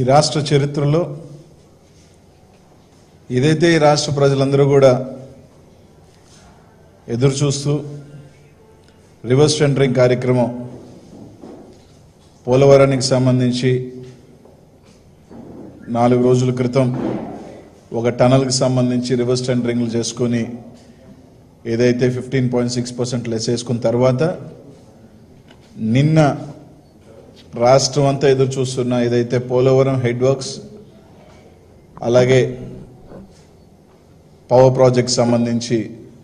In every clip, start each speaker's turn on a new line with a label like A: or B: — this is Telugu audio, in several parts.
A: ఈ రాష్ట్ర చరిత్రలో ఏదైతే ఈ రాష్ట్ర ప్రజలందరూ కూడా ఎదురు చూస్తూ రివర్స్ టెండరింగ్ కార్యక్రమం పోలవరానికి సంబంధించి నాలుగు రోజుల క్రితం ఒక టనల్కి సంబంధించి రివర్స్ టెండరింగ్లు చేసుకొని ఏదైతే fifteen point six percent less వేసుకున్న తర్వాత నిన్న రాష్ట్రం అంతా ఎదురు చూస్తున్న ఏదైతే పోలవరం హెడ్ వర్క్స్ అలాగే పవర్ ప్రాజెక్ట్ సంబంధించి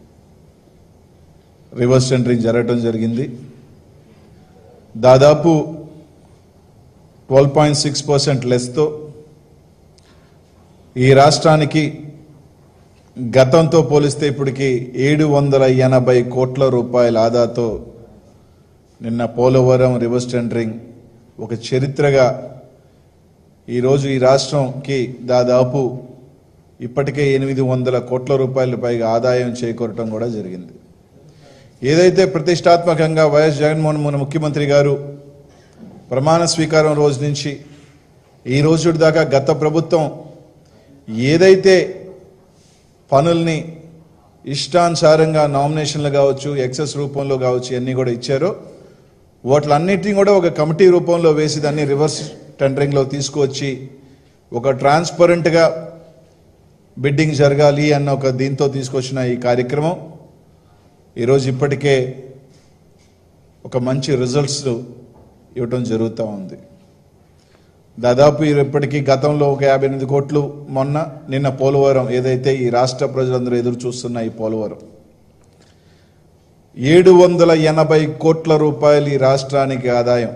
A: రివర్స్ టెండరింగ్ జరగటం జరిగింది దాదాపు ట్వెల్వ్ పాయింట్ సిక్స్ పర్సెంట్ లెస్తో ఈ రాష్ట్రానికి గతంతో పోలిస్తే ఇప్పటికి ఏడు వందల ఎనభై కోట్ల రూపాయల ఆదాతో నిన్న పోలవరం రివర్స్ టెండరింగ్ ఒక చరిత్రగా ఈరోజు ఈ రాష్ట్రంకి దాదాపు ఇప్పటికే ఎనిమిది వందల కోట్ల రూపాయల పైగా ఆదాయం చేకూరటం కూడా జరిగింది ఏదైతే ప్రతిష్టాత్మకంగా వైఎస్ జగన్మోహన్ మన ముఖ్యమంత్రి గారు ప్రమాణ స్వీకారం రోజు నుంచి ఈ రోజు దాకా గత ప్రభుత్వం ఏదైతే పనుల్ని ఇష్టానుసారంగా నామినేషన్లు కావచ్చు ఎక్సెస్ రూపంలో కావచ్చు ఇవన్నీ కూడా ఇచ్చారో వాటిలన్నిటిని కూడా ఒక కమిటీ రూపంలో వేసి దాన్ని రివర్స్ టెండరింగ్లో తీసుకువచ్చి ఒక ట్రాన్స్పరెంట్గా బిడ్డింగ్ జరగాలి అన్న ఒక దీంతో తీసుకొచ్చిన ఈ కార్యక్రమం ఈరోజు ఇప్పటికే ఒక మంచి రిజల్ట్స్ ఇవ్వటం జరుగుతూ ఉంది దాదాపు ఇప్పటికీ గతంలో ఒక యాభై ఎనిమిది కోట్లు మొన్న నిన్న పోలవరం ఏదైతే ఈ రాష్ట్ర ప్రజలందరూ ఎదురు చూస్తున్న ఈ పోలవరం ఏడు వందల ఎనభై కోట్ల రూపాయలు ఈ రాష్ట్రానికి ఆదాయం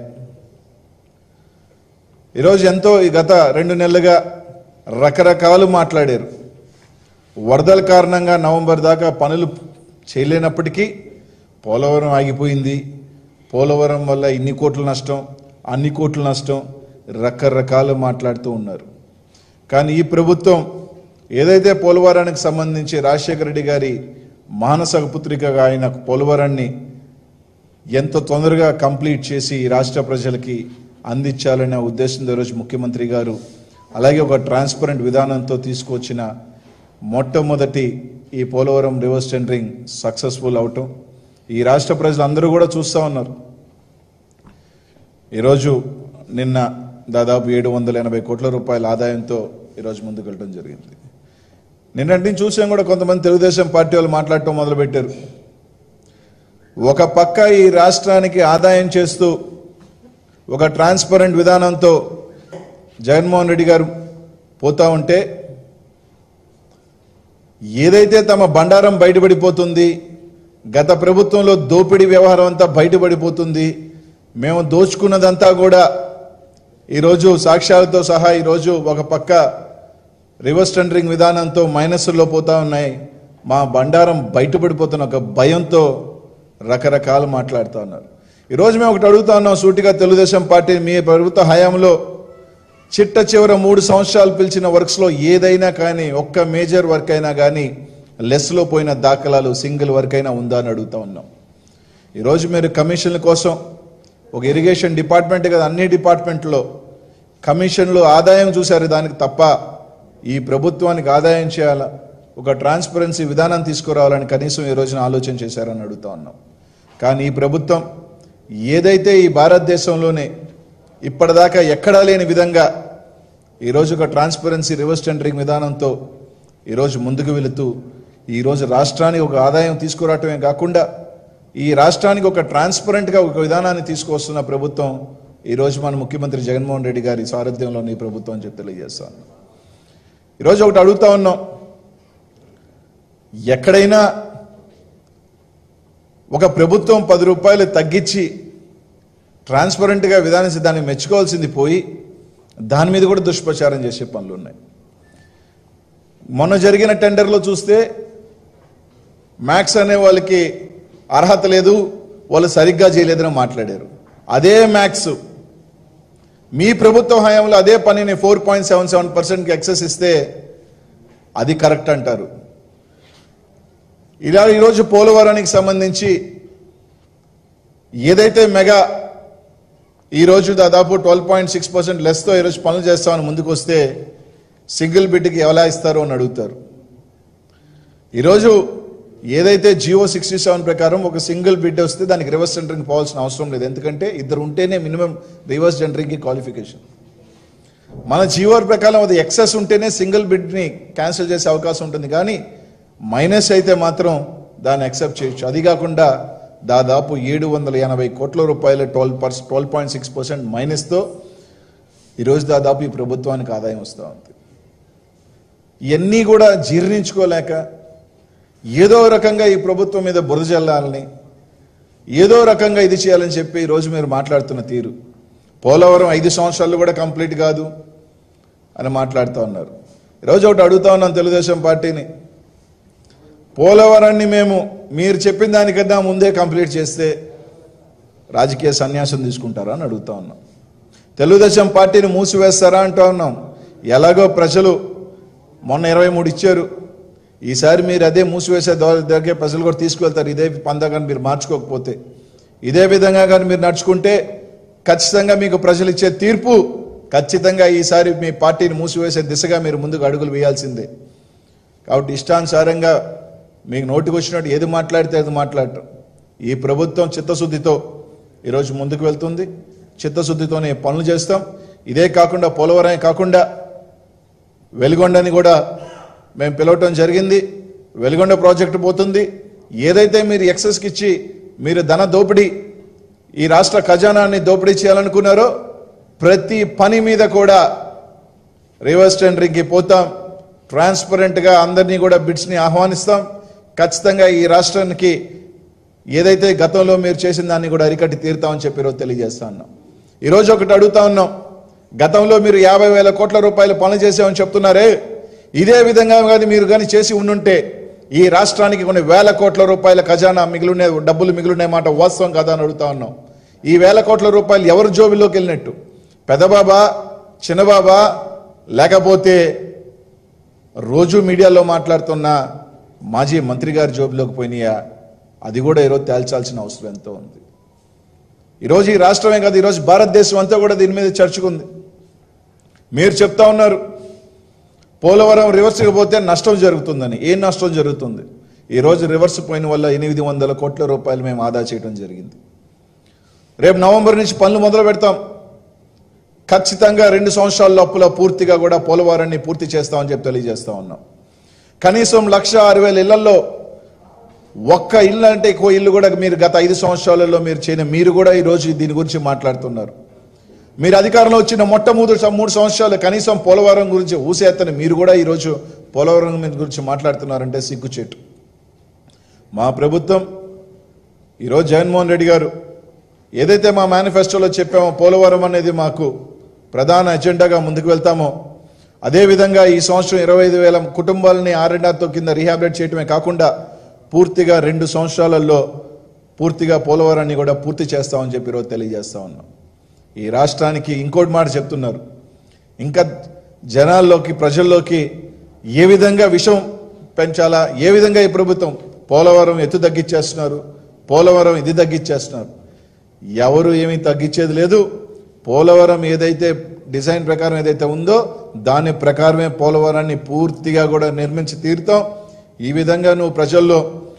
A: ఈరోజు ఎంతో ఈ గత రెండు నెలలుగా రకరకాలు మాట్లాడారు వరదల కారణంగా నవంబర్ దాకా పనులు చేయలేనప్పటికీ పోలవరం ఆగిపోయింది పోలవరం వల్ల ఇన్ని కోట్ల నష్టం అన్ని కోట్ల నష్టం రకరకాలు మాట్లాడుతూ ఉన్నారు కానీ ఈ ప్రభుత్వం ఏదైతే పోలవరానికి సంబంధించి రాజశేఖర రెడ్డి గారి మానస పుత్రికగా ఆయన పోలవరాన్ని ఎంత తొందరగా కంప్లీట్ చేసి ఈ రాష్ట్ర ప్రజలకి అందించాలనే ఉద్దేశంతో ఈరోజు ముఖ్యమంత్రి గారు అలాగే ఒక ట్రాన్స్పరెంట్ విధానంతో తీసుకొచ్చిన మొట్టమొదటి ఈ పోలవరం రివర్స్ టెండరింగ్ సక్సెస్ఫుల్ అవటం ఈ రాష్ట్ర ప్రజలందరూ కూడా చూస్తూ ఉన్నారు ఈరోజు నిన్న దాదాపు ఏడు వందల ఎనభై కోట్ల రూపాయల ఆదాయంతో ఈరోజు ముందుకు వెళ్ళడం జరిగింది నిన్నటి నుంచి చూసాం కూడా కొంతమంది తెలుగుదేశం పార్టీ వాళ్ళు మాట్లాడటం మొదలుపెట్టారు ఒక పక్క ఈ రాష్ట్రానికి ఆదాయం చేస్తూ ఒక ట్రాన్స్పరెంట్ విధానంతో జగన్మోహన్ రెడ్డి గారు పోతా ఉంటే ఏదైతే తమ బండారం బయటపడిపోతుంది గత ప్రభుత్వంలో దోపిడీ వ్యవహారం అంతా బయటపడిపోతుంది మేము దోచుకున్నదంతా కూడా ఈరోజు సాక్ష్యాలతో సహా ఈరోజు ఒక పక్క రివర్స్ టెండరింగ్ విధానంతో మైనస్లో పోతా ఉన్నాయి మా బండారం బయటపడిపోతున్న ఒక భయంతో రకరకాలు మాట్లాడుతూ ఉన్నారు ఈరోజు మేము ఒకటి అడుగుతా ఉన్నాం సూటిగా తెలుగుదేశం పార్టీ మీ ప్రభుత్వ హయాంలో చిట్ట చివర మూడు సంవత్సరాలు పిలిచిన వర్క్స్లో ఏదైనా కానీ ఒక్క మేజర్ వర్క్ అయినా కానీ లెస్లో పోయిన దాఖలాలు సింగిల్ వర్క్ అయినా ఉందా అని అడుగుతా ఉన్నాం ఈరోజు మీరు కమిషన్ల కోసం ఒక ఇరిగేషన్ డిపార్ట్మెంట్ కదా అన్ని డిపార్ట్మెంట్లో కమిషన్లు ఆదాయం చూశారు దానికి తప్ప ఈ ప్రభుత్వానికి ఆదాయం చేయాలా ఒక ట్రాన్స్పరెన్సీ విధానం తీసుకురావాలని కనీసం ఈ రోజున ఆలోచన చేశారని అడుగుతా ఉన్నాం కానీ ఈ ప్రభుత్వం ఏదైతే ఈ భారతదేశంలోనే ఇప్పటిదాకా ఎక్కడా లేని విధంగా ఈరోజు ఒక ట్రాన్స్పరెన్సీ రివర్స్ టెండరింగ్ విధానంతో ఈరోజు ముందుకు వెళుతూ ఈరోజు రాష్ట్రానికి ఒక ఆదాయం తీసుకురావటమే కాకుండా ఈ రాష్ట్రానికి ఒక ట్రాన్స్పరెంట్గా ఒక విధానాన్ని తీసుకొస్తున్న ప్రభుత్వం ఈరోజు మన ముఖ్యమంత్రి జగన్మోహన్ రెడ్డి గారి సారథ్యంలోని ఈ ప్రభుత్వం అని చెప్పి తెలియజేస్తాను ఈరోజు ఒకటి అడుగుతా ఉన్నాం ఎక్కడైనా ఒక ప్రభుత్వం పది రూపాయలు తగ్గించి ట్రాన్స్పరెంట్గా విధానించి దాన్ని మెచ్చుకోవాల్సింది పోయి దాని మీద కూడా దుష్ప్రచారం చేసే పనులు ఉన్నాయి మొన్న జరిగిన టెండర్లో చూస్తే మ్యాక్స్ అనే వాళ్ళకి అర్హత లేదు వాళ్ళు సరిగ్గా చేయలేదని మాట్లాడారు అదే మ్యాక్స్ మీ ప్రభుత్వ హయాంలో అదే పనిని ఫోర్ పాయింట్ సెవెన్ సెవెన్ పర్సెంట్కి ఎక్సెస్ ఇస్తే అది కరెక్ట్ అంటారు ఇలా ఈరోజు పోలవరానికి సంబంధించి ఏదైతే మెగా ఈ రోజు దాదాపు ట్వెల్వ్ పాయింట్ సిక్స్ పర్సెంట్ లెస్తో ఈరోజు పనులు చేస్తామని ముందుకు వస్తే సింగిల్ బిడ్కి ఎలా ఇస్తారో అని అడుగుతారు ఈరోజు ఏదైతే జియో సిక్స్టీ సెవెన్ ప్రకారం ఒక సింగిల్ బిడ్ వస్తే దానికి రివర్స్ జెండరింగ్ పోవాల్సిన అవసరం లేదు ఎందుకంటే ఇద్దరు ఉంటేనే మినిమం రివర్స్ జెండరింగ్కి క్వాలిఫికేషన్ మన జియో ప్రకారం అది ఎక్సెస్ ఉంటేనే సింగిల్ బిడ్ని క్యాన్సిల్ చేసే అవకాశం ఉంటుంది కానీ మైనస్ అయితే మాత్రం దాన్ని యాక్సెప్ట్ చేయొచ్చు అది కాకుండా దాదాపు ఏడు వందల ఎనభై కోట్ల రూపాయల ట్వెల్వ్ పర్స్ ట్వెల్వ్ పాయింట్ సిక్స్ పర్సెంట్ మైనస్తో ఈరోజు దాదాపు ఈ ప్రభుత్వానికి ఆదాయం వస్తూ ఉంది ఇవన్నీ కూడా జీర్ణించుకోలేక ఏదో రకంగా ఈ ప్రభుత్వం మీద బురద జల్లాలని ఏదో రకంగా ఇది చేయాలని చెప్పి ఈరోజు మీరు మాట్లాడుతున్న తీరు పోలవరం ఐదు సంవత్సరాలు కూడా కంప్లీట్ కాదు అని మాట్లాడుతూ ఉన్నారు ఈరోజు ఒకటి అడుగుతా ఉన్నాం తెలుగుదేశం పార్టీని పోలవరాన్ని మేము మీరు చెప్పిన దానికన్నా ముందే కంప్లీట్ చేస్తే రాజకీయ సన్యాసం తీసుకుంటారా అని అడుగుతా ఉన్నాం తెలుగుదేశం పార్టీని మూసివేస్తారా అంటూ ఉన్నాం ఎలాగో ప్రజలు మొన్న ఇరవై మూడు ఇచ్చారు ఈసారి మీరు అదే మూసివేసే దో- దగ్గర ప్రజలు కూడా తీసుకువెళ్తారు ఇదే పందా కానీ మీరు మార్చుకోకపోతే ఇదే విధంగా కానీ మీరు నడుచుకుంటే ఖచ్చితంగా మీకు ప్రజలు ఇచ్చే తీర్పు ఖచ్చితంగా ఈసారి మీ పార్టీని మూసివేసే దిశగా మీరు ముందుకు అడుగులు వేయాల్సిందే కాబట్టి ఇష్టానుసారంగా మీకు నోటికి వచ్చినట్టు ఏది మాట్లాడితే అది మాట్లాడటం ఈ ప్రభుత్వం చిత్తశుద్ధితో ఈరోజు ముందుకు వెళ్తుంది చిత్తశుద్ధితోనే పనులు చేస్తాం ఇదే కాకుండా పోలవరమే కాకుండా వెలుగొండని కూడా మేము పిలవటం జరిగింది వెలుగొండ ప్రాజెక్టు పోతుంది ఏదైతే మీరు ఎక్సెస్కి ఇచ్చి మీరు ధన దోపిడీ ఈ రాష్ట్ర ఖజానాన్ని దోపిడీ చేయాలనుకున్నారో ప్రతి పని మీద కూడా రివర్స్ టెండరింగ్కి పోతాం ట్రాన్స్పరెంట్గా అందరినీ కూడా బిడ్స్ని ఆహ్వానిస్తాం ఖచ్చితంగా ఈ రాష్ట్రానికి ఏదైతే గతంలో మీరు చేసిన దాన్ని కూడా అరికట్టి తీరుతామని చెప్పి ఈరోజు తెలియజేస్తా ఉన్నాం ఈరోజు ఒకటి అడుగుతా ఉన్నాం గతంలో మీరు యాభై వేల కోట్ల రూపాయలు పనులు చేసామని చెప్తున్నారే ఇదే విధంగా కానీ మీరు కానీ చేసి ఉండుంటే ఈ రాష్ట్రానికి కొన్ని వేల కోట్ల రూపాయల ఖజానా మిగిలిన డబ్బులు మిగిలిన మాట వాస్తవం కాదా అని అడుగుతా ఉన్నాం ఈ వేల కోట్ల రూపాయలు ఎవరి జోబిలోకి వెళ్ళినట్టు పెదబాబా చిన్నబాబా లేకపోతే రోజు మీడియాలో మాట్లాడుతున్న మాజీ మంత్రి గారి జోబులోకి పోయినాయా అది కూడా ఈరోజు తేల్చాల్సిన అవసరం ఎంతో ఉంది ఈరోజు ఈ రాష్ట్రమే కాదు ఈరోజు భారతదేశం అంతా కూడా దీని మీద చర్చకుంది మీరు చెప్తా ఉన్నారు పోలవరం రివర్స్కి పోతే నష్టం జరుగుతుందని ఏం నష్టం జరుగుతుంది ఈరోజు రివర్స్ పోయిన వల్ల ఎనిమిది వందల కోట్ల రూపాయలు మేము ఆదా చేయడం జరిగింది రేపు నవంబర్ నుంచి పనులు మొదలు పెడతాం ఖచ్చితంగా రెండు సంవత్సరాల లోపల పూర్తిగా కూడా పోలవరాన్ని పూర్తి చేస్తామని చెప్పి తెలియజేస్తా ఉన్నాం కనీసం లక్ష ఆరు వేల ఇళ్లలో ఒక్క ఇల్లు అంటే ఎక్కువ ఇల్లు కూడా మీరు గత ఐదు సంవత్సరాలలో మీరు చేయని మీరు కూడా ఈరోజు దీని గురించి మాట్లాడుతున్నారు మీరు అధికారంలో వచ్చిన మొట్టమొదటి సం- మూడు సంవత్సరాలు కనీసం పోలవరం గురించి ఊసేత్తని మీరు కూడా ఈరోజు పోలవరం మీద గురించి మాట్లాడుతున్నారంటే సిగ్గుచేటు మా ప్రభుత్వం ఈరోజు జగన్మోహన్ రెడ్డి గారు ఏదైతే మా మేనిఫెస్టోలో చెప్పామో పోలవరం అనేది మాకు ప్రధాన ఎజెండాగా ముందుకు వెళ్తామో అదేవిధంగా ఈ సంవత్సరం ఇరవై ఐదు వేల కుటుంబాలని ఆర్ఎండ్ఆర్తో కింద రీహాబిలేట్ చేయటమే కాకుండా పూర్తిగా రెండు సంవత్సరాలలో పూర్తిగా పోలవరాన్ని కూడా పూర్తి చేస్తామని చెప్పి ఈరోజు తెలియజేస్తా ఉన్నాం ఈ రాష్ట్రానికి ఇంకోటి మాట చెప్తున్నారు ఇంకా జనాల్లోకి ప్రజల్లోకి ఏ విధంగా విషం పెంచాలా ఏ విధంగా ఈ ప్రభుత్వం పోలవరం ఎత్తు తగ్గించేస్తున్నారు పోలవరం ఇది తగ్గించేస్తున్నారు ఎవరు ఏమీ తగ్గించేది లేదు పోలవరం ఏదైతే డిజైన్ ప్రకారం ఏదైతే ఉందో దాని ప్రకారమే పోలవరాన్ని పూర్తిగా కూడా నిర్మించి తీరుతాం ఈ విధంగా నువ్వు ప్రజల్లో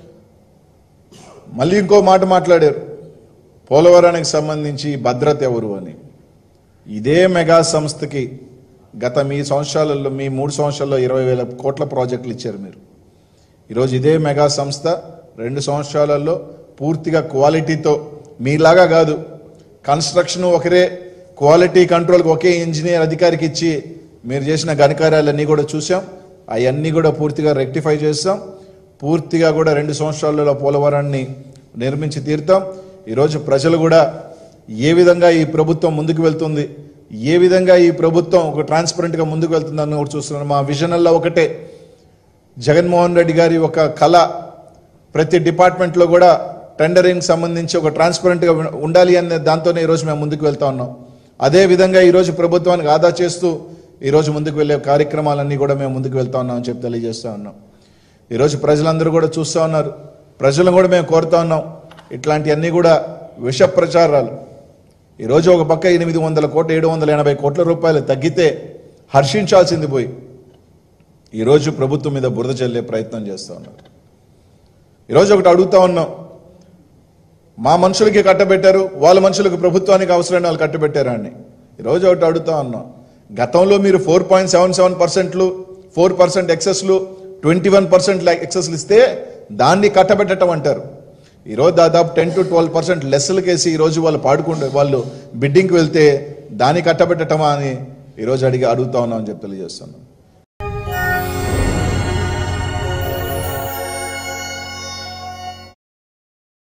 A: మళ్ళీ ఇంకో మాట మాట్లాడారు పోలవరానికి సంబంధించి భద్రత ఎవరు అని ఇదే మెగా సంస్థకి గత మీ సంవత్సరాలలో మీ మూడు సంవత్సరాల్లో ఇరవై వేల కోట్ల ప్రాజెక్టులు ఇచ్చారు మీరు ఈరోజు ఇదే మెగా సంస్థ రెండు సంవత్సరాలలో పూర్తిగా క్వాలిటీతో మీలాగా కాదు కన్స్ట్రక్షన్ ఒకరే క్వాలిటీ కంట్రోల్కి ఒకే ఇంజనీర్ అధికారికి ఇచ్చి మీరు చేసిన ఘనకార్యాలన్నీ కూడా చూసాం అవన్నీ కూడా పూర్తిగా రెక్టిఫై చేస్తాం పూర్తిగా కూడా రెండు సంవత్సరాలలో పోలవరాన్ని నిర్మించి తీరుతాం ఈరోజు ప్రజలు కూడా ఏ విధంగా ఈ ప్రభుత్వం ముందుకు వెళ్తుంది ఏ విధంగా ఈ ప్రభుత్వం ఒక ట్రాన్స్పరెంట్గా ముందుకు వెళ్తుందని కూడా చూస్తున్నారు మా విజనల్లో ఒకటే జగన్మోహన్ రెడ్డి గారి ఒక కళ ప్రతి డిపార్ట్మెంట్లో కూడా టెండరింగ్ సంబంధించి ఒక ట్రాన్స్పరెంట్గా ఉండాలి అనే దాంతోనే ఈరోజు మేము ముందుకు వెళ్తా ఉన్నాం అదే విధంగా ఈరోజు ప్రభుత్వానికి ఆదా చేస్తూ ఈరోజు ముందుకు వెళ్ళే కార్యక్రమాలన్నీ కూడా మేము ముందుకు వెళ్తా ఉన్నాం అని చెప్పి తెలియజేస్తా ఉన్నాం ఈరోజు ప్రజలందరూ కూడా చూస్తూ ఉన్నారు ప్రజలను కూడా మేము కోరుతా ఉన్నాం ఇట్లాంటివన్నీ కూడా విష ప్రచారాలు ఈరోజు ఒక పక్క ఎనిమిది వందల కోట్ల ఏడు వందల ఎనభై కోట్ల రూపాయలు తగ్గితే హర్షించాల్సింది పోయి ఈరోజు ప్రభుత్వం మీద బురద చల్లే ప్రయత్నం చేస్తూ ఉన్నారు ఈరోజు ఒకటి అడుగుతా ఉన్నాం మా మనుషులకి కట్టబెట్టారు వాళ్ళ మనుషులకు ప్రభుత్వానికి అవసరమైన వాళ్ళు కట్టబెట్టారా అని ఈరోజు ఒకటి అడుగుతా ఉన్నాం గతంలో మీరు ఫోర్ పాయింట్ సెవెన్ సెవెన్ పర్సెంట్లు ఫోర్ పర్సెంట్ ఎక్సెస్లు ట్వంటీ వన్ పర్సెంట్ ఎక్సెస్లు ఇస్తే దాన్ని కట్టబెట్టడం అంటారు ఈరోజు దాదాపు టెన్ టు ట్వెల్వ్ పర్సెంట్ లెస్సులకేసి ఈరోజు వాళ్ళు పాడుకుంటే వాళ్ళు బిడ్డింగ్కి వెళ్తే దాన్ని కట్టబెట్టటమా అని ఈరోజు అడిగి అడుగుతా ఉన్నాం అని చెప్పి తెలియజేస్తున్నాం